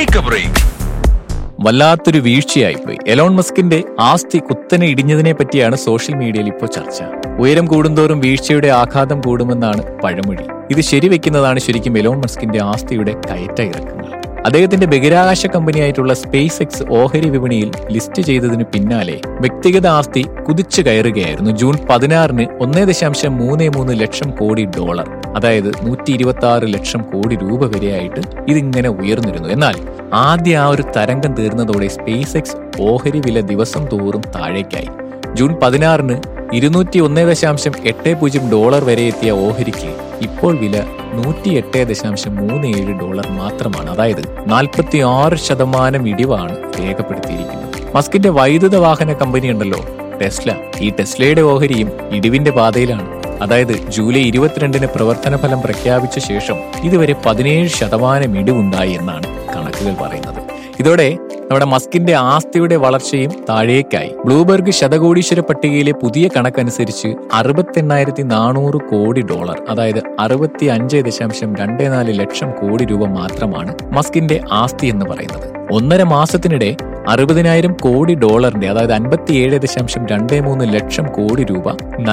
take A break വല്ലാത്തൊരു വീഴ്ചയായിപ്പോയി Elon മസ്കിന്റെ ആസ്തി കുത്തനെ ഇടിഞ്ഞതിനെ പറ്റിയാണ് സോഷ്യൽ മീഡിയയിൽ ഇപ്പോൾ ചർച്ച ഉയരം കൂടുന്തോറും വീഴ്ചയുടെ ആഘാതം കൂടുമെന്നാണ് പഴമൊഴി ഇത് ശരിവെക്കുന്നതാണ് ശരിക്കും എലോൺ മസ്കിന്റെ ആസ്തിയുടെ കയറ്റ ഇറക്കങ്ങൾ അദ്ദേഹത്തിന്റെ ബഹിരാകാശ കമ്പനിയായിട്ടുള്ള സ്പേസ് എക്സ് ഓഹരി വിപണിയിൽ ലിസ്റ്റ് ചെയ്തതിനു പിന്നാലെ വ്യക്തിഗത ആസ്തി കുതിച്ചു കയറുകയായിരുന്നു ജൂൺ പതിനാറിന് ഒന്നേ ദശാംശം മൂന്ന് മൂന്ന് ലക്ഷം കോടി ഡോളർ അതായത് നൂറ്റി ഇരുപത്തി ആറ് ലക്ഷം കോടി രൂപ വരെയായിട്ട് ഇതിങ്ങനെ ഉയർന്നിരുന്നു എന്നാൽ ആദ്യ ആ ഒരു തരംഗം തീർന്നതോടെ സ്പേസ് എക്സ് ഓഹരി വില ദിവസം തോറും താഴേക്കായി ജൂൺ പതിനാറിന് ഇരുന്നൂറ്റി ഒന്ന് ദശാംശം എട്ട് പൂജ്യം ഡോളർ വരെ എത്തിയ ഓഹരിക്ക് ഇപ്പോൾ വില നൂറ്റി എട്ട് ദശാംശം മൂന്ന് ഏഴ് ഡോളർ മാത്രമാണ് അതായത് നാൽപ്പത്തി ആറ് ശതമാനം ഇടിവാണ് രേഖപ്പെടുത്തിയിരിക്കുന്നത് മസ്കിന്റെ വൈദ്യുത വാഹന കമ്പനി ഉണ്ടല്ലോ ടെസ്ല ഈ ടെസ്ലയുടെ ഓഹരിയും ഇടിവിന്റെ പാതയിലാണ് അതായത് ജൂലൈ ഇരുപത്തിരണ്ടിന് പ്രവർത്തന ഫലം പ്രഖ്യാപിച്ച ശേഷം ഇതുവരെ പതിനേഴ് ശതമാനം ഇടിവുണ്ടായി എന്നാണ് കണക്കുകൾ പറയുന്നത് ഇതോടെ നമ്മുടെ മസ്കിന്റെ ആസ്തിയുടെ വളർച്ചയും താഴേക്കായി ബ്ലൂബർഗ് ശതകോടീശ്വര പട്ടികയിലെ പുതിയ കണക്കനുസരിച്ച് അറുപത്തെണ്ണായിരത്തി നാനൂറ് കോടി ഡോളർ അതായത് അറുപത്തി അഞ്ച് ദശാംശം രണ്ട് നാല് ലക്ഷം കോടി രൂപ മാത്രമാണ് മസ്കിന്റെ ആസ്തി എന്ന് പറയുന്നത് ഒന്നര മാസത്തിനിടെ അറുപതിനായിരം കോടി ഡോളറിന്റെ അതായത് അൻപത്തിയേഴ് ദശാംശം രണ്ട് മൂന്ന് ലക്ഷം കോടി രൂപ